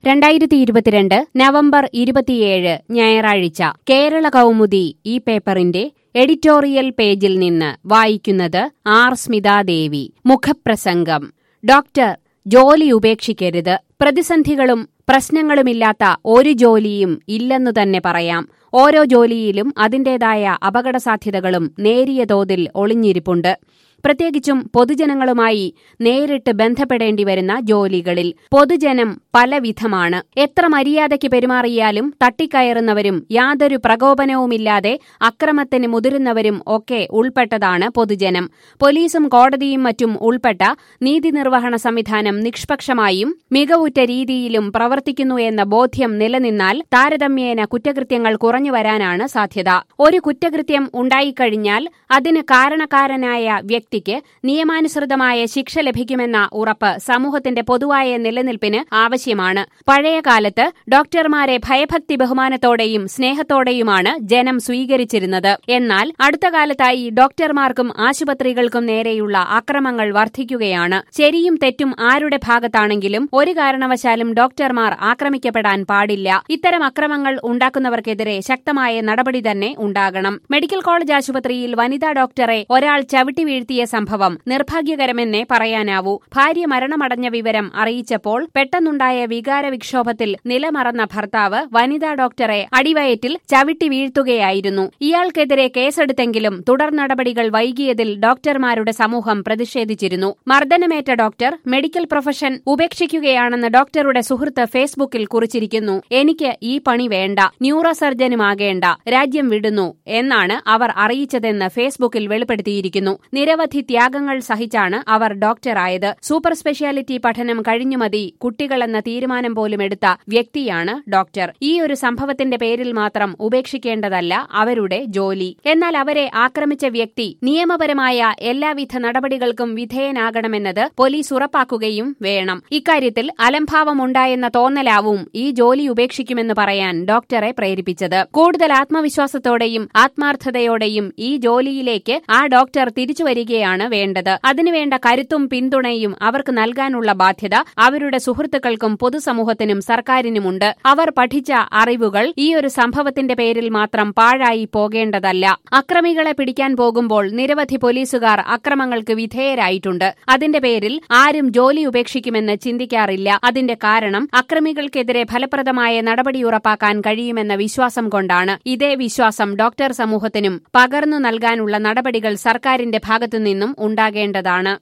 രണ്ടായിരത്തി ഇരുപത്തിരണ്ട് നവംബർ ഇരുപത്തിയേഴ് ഞായറാഴ്ച കേരള കൗമുദി ഈ പേപ്പറിന്റെ എഡിറ്റോറിയൽ പേജിൽ നിന്ന് വായിക്കുന്നത് ആർ സ്മിതാദേവി മുഖപ്രസംഗം ഡോക്ടർ ജോലി ഉപേക്ഷിക്കരുത് പ്രതിസന്ധികളും പ്രശ്നങ്ങളുമില്ലാത്ത ഒരു ജോലിയും ഇല്ലെന്നു തന്നെ പറയാം ഓരോ ജോലിയിലും അതിന്റേതായ അപകടസാധ്യതകളും നേരിയ തോതിൽ ഒളിഞ്ഞിരിപ്പുണ്ട് പ്രത്യേകിച്ചും പൊതുജനങ്ങളുമായി നേരിട്ട് ബന്ധപ്പെടേണ്ടി വരുന്ന ജോലികളിൽ പൊതുജനം പലവിധമാണ് എത്ര മര്യാദയ്ക്ക് പെരുമാറിയാലും തട്ടിക്കയറുന്നവരും യാതൊരു പ്രകോപനവുമില്ലാതെ അക്രമത്തിന് മുതിരുന്നവരും ഒക്കെ ഉൾപ്പെട്ടതാണ് പൊതുജനം പോലീസും കോടതിയും മറ്റും ഉൾപ്പെട്ട നീതിനിർവഹണ സംവിധാനം നിഷ്പക്ഷമായും മികവുറ്റ രീതിയിലും പ്രവർത്തിക്കുന്നു എന്ന ബോധ്യം നിലനിന്നാൽ താരതമ്യേന കുറ്റകൃത്യങ്ങൾ കുറഞ്ഞു വരാനാണ് സാധ്യത ഒരു കുറ്റകൃത്യം ഉണ്ടായിക്കഴിഞ്ഞാൽ അതിന് കാരണക്കാരനായ വ്യക്തിക്ക് നിയമാനുസൃതമായ ശിക്ഷ ലഭിക്കുമെന്ന ഉറപ്പ് സമൂഹത്തിന്റെ പൊതുവായ നിലനിൽപ്പിന് ആവശ്യമാണ് പഴയകാലത്ത് ഡോക്ടർമാരെ ഭയഭക്തി ബഹുമാനത്തോടെയും സ്നേഹത്തോടെയുമാണ് ജനം സ്വീകരിച്ചിരുന്നത് എന്നാൽ അടുത്ത കാലത്തായി ഡോക്ടർമാർക്കും ആശുപത്രികൾക്കും നേരെയുള്ള അക്രമങ്ങൾ വർദ്ധിക്കുകയാണ് ശരിയും തെറ്റും ആരുടെ ഭാഗത്താണെങ്കിലും ഒരു കാരണവശാലും ഡോക്ടർമാർ ആക്രമിക്കപ്പെടാൻ പാടില്ല ഇത്തരം അക്രമങ്ങൾ ഉണ്ടാക്കുന്നവർക്കെതിരെ ശക്തമായ നടപടി തന്നെ ഉണ്ടാകണം മെഡിക്കൽ കോളേജ് ആശുപത്രിയിൽ വനിതാ ഡോക്ടറെ ഒരാൾ ചവിട്ടി വീഴ്ത്തിയ സംഭവം നിർഭാഗ്യകരമെന്നേ പറയാനാവൂ ഭാര്യ മരണമടഞ്ഞ വിവരം അറിയിച്ചപ്പോൾ പെട്ടെന്നുണ്ടായ വികാര വിക്ഷോഭത്തിൽ നിലമറന്ന ഭർത്താവ് വനിതാ ഡോക്ടറെ അടിവയറ്റിൽ ചവിട്ടി വീഴ്ത്തുകയായിരുന്നു ഇയാൾക്കെതിരെ കേസെടുത്തെങ്കിലും തുടർ നടപടികൾ വൈകിയതിൽ ഡോക്ടർമാരുടെ സമൂഹം പ്രതിഷേധിച്ചിരുന്നു മർദ്ദനമേറ്റ ഡോക്ടർ മെഡിക്കൽ പ്രൊഫഷൻ ഉപേക്ഷിക്കുകയാണെന്ന് ഡോക്ടറുടെ സുഹൃത്ത് ഫേസ്ബുക്കിൽ കുറിച്ചിരിക്കുന്നു എനിക്ക് ഈ പണി വേണ്ട ന്യൂറോ സർജനുമാകേണ്ട രാജ്യം വിടുന്നു എന്നാണ് അവർ അറിയിച്ചതെന്ന് ഫേസ്ബുക്കിൽ വെളിപ്പെടുത്തിയിരിക്കുന്നു നിരവധി ത്യാഗങ്ങൾ സഹിച്ചാണ് അവർ ഡോക്ടറായത് സൂപ്പർ സ്പെഷ്യാലിറ്റി പഠനം കഴിഞ്ഞു മതി കുട്ടികളെന്ന തീരുമാനം പോലും എടുത്ത വ്യക്തിയാണ് ഡോക്ടർ ഈ ഒരു സംഭവത്തിന്റെ പേരിൽ മാത്രം ഉപേക്ഷിക്കേണ്ടതല്ല അവരുടെ ജോലി എന്നാൽ അവരെ ആക്രമിച്ച വ്യക്തി നിയമപരമായ എല്ലാവിധ നടപടികൾക്കും വിധേയനാകണമെന്നത് പോലീസ് ഉറപ്പാക്കുകയും വേണം ഇക്കാര്യത്തിൽ അലംഭാവമുണ്ടായെന്ന തോന്നലാവും ഈ ജോലി ഉപേക്ഷിക്കുമെന്ന് പറയാൻ ഡോക്ടറെ പ്രേരിപ്പിച്ചത് കൂടുതൽ ആത്മവിശ്വാസത്തോടെയും ആത്മാർത്ഥതയോടെയും ഈ ജോലിയിലേക്ക് ആ ഡോക്ടർ തിരിച്ചു വരികയാണ് വേണ്ടത് അതിനുവേണ്ട കരുത്തും പിന്തുണയും അവർക്ക് നൽകാനുള്ള ബാധ്യത അവരുടെ സുഹൃത്തുക്കൾക്കും പൊതുസമൂഹത്തിനും സർക്കാരിനുമുണ്ട് അവർ പഠിച്ച അറിവുകൾ ഈ ഒരു സംഭവത്തിന്റെ പേരിൽ മാത്രം പാഴായി പോകേണ്ടതല്ല അക്രമികളെ പിടിക്കാൻ പോകുമ്പോൾ നിരവധി പോലീസുകാർ അക്രമങ്ങൾക്ക് വിധേയരായിട്ടുണ്ട് അതിന്റെ പേരിൽ ആരും ജോലി ഉപേക്ഷിക്കുമെന്ന് ചിന്തിക്കാറില്ല അതിന്റെ കാരണം അക്രമികൾക്കെതിരെ ഫലപ്രദമായ നടപടി ഉറപ്പാക്കാൻ കഴിയുമെന്ന വിശ്വാസം കൊണ്ടാണ് ഇതേ വിശ്വാസം ഡോക്ടർ സമൂഹത്തിനും പകർന്നു നൽകാനുള്ള നടപടികൾ സർക്കാരിന്റെ ഭാഗത്തുനിന്നും ഉണ്ടാകേണ്ടതാണ്